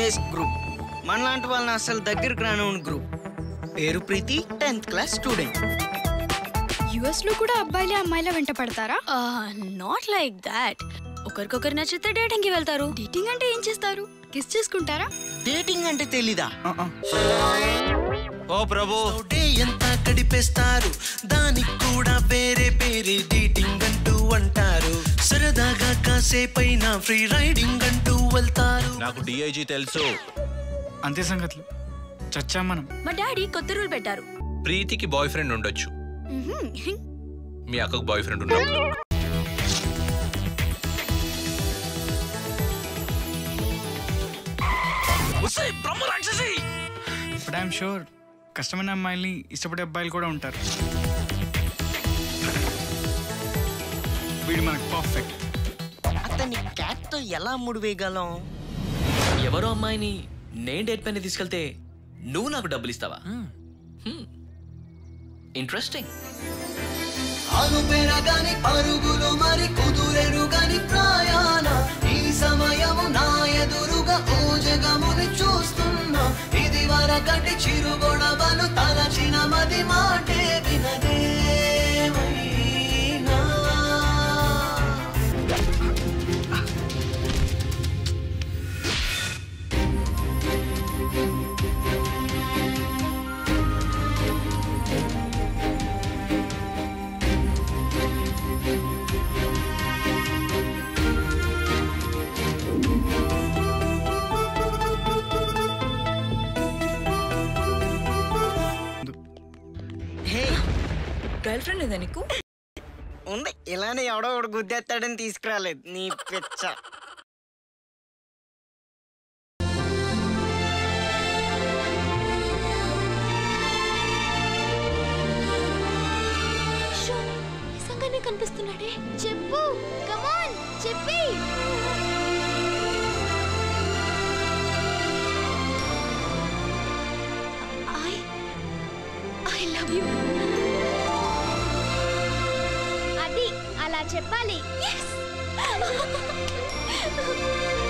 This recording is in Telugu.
యుఎస్ గ్రూప్ మనలాంటి వాళ్ళని అసలు దగ్గరికి రానివ్వని గ్రూప్ పేరు Preethi tenth class student US లో కూడా అబ్బాయిలే అమ్మాయిల వెంట పడతారా నాట్ లైక్ దాట్ ఒకరికొకరు నచ్చితే డేటింగ్ కి వెళ్తారు డేటింగ్ అంటే ఏం చేస్తారు కిస్ చేసుకుంటారా డేటింగ్ అంటే తెలీదా ఓ ప్రభు డే ఎంత గడిపేస్తారు దానికి కూడా వేరే పేరే డేటింగ్ అంటూ అంటారు సరదాగా కాసేపైనా ఫ్రీ రైడింగ్ అంటూ వెళ్తారు నాకు డిఐజీ తెలుసు అంతే సంగతులు చచ్చాం మనం మా డాడీ కొత్త రూల్ పెట్టారు ప్రీతికి బాయ్ ఫ్రెండ్ ఉండొచ్చు మీ అక్కకు బాయ్ ఫ్రెండ్ ఉన్నప్పుడు బట్ ఐఎమ్ షూర్ కష్టమైన అమ్మాయిల్ని ఇష్టపడే అబ్బాయిలు కూడా ఉంటారు వీడు మనకు పర్ఫెక్ట్ అతన్ని క్యాట్ తో ఎలా ముడివేయగలం ఎవరో అమ్మాయిని నేను డేట్ పైన తీసుకెళ్తే నువ్వు నాకు డబ్బులు ఇస్తావా ఇంట్రెస్టింగ్ అను పెరగని పరుగులు మరి కుదురెరు గని ప్రయాణ ఈ సమయము నా ఎదురుగా ఓ జగముని చూస్తున్నా ఇది వరకటి చిరు గొడవలు తలచిన మది మాటే వినదేమైనా హే గర్ల్ ఫ్రెండ్ ఇదా నీకు ఉంది ఇలానే ఎవడో ఒకడు గుద్దేస్తాడని తీసుకురాలేదు నీ పిచ్చ నిజంగానే కనిపిస్తున్నాడే చెప్పు కమాన్ చెప్పి ఐ ఐ లవ్ యు అది అలా చెప్పాలి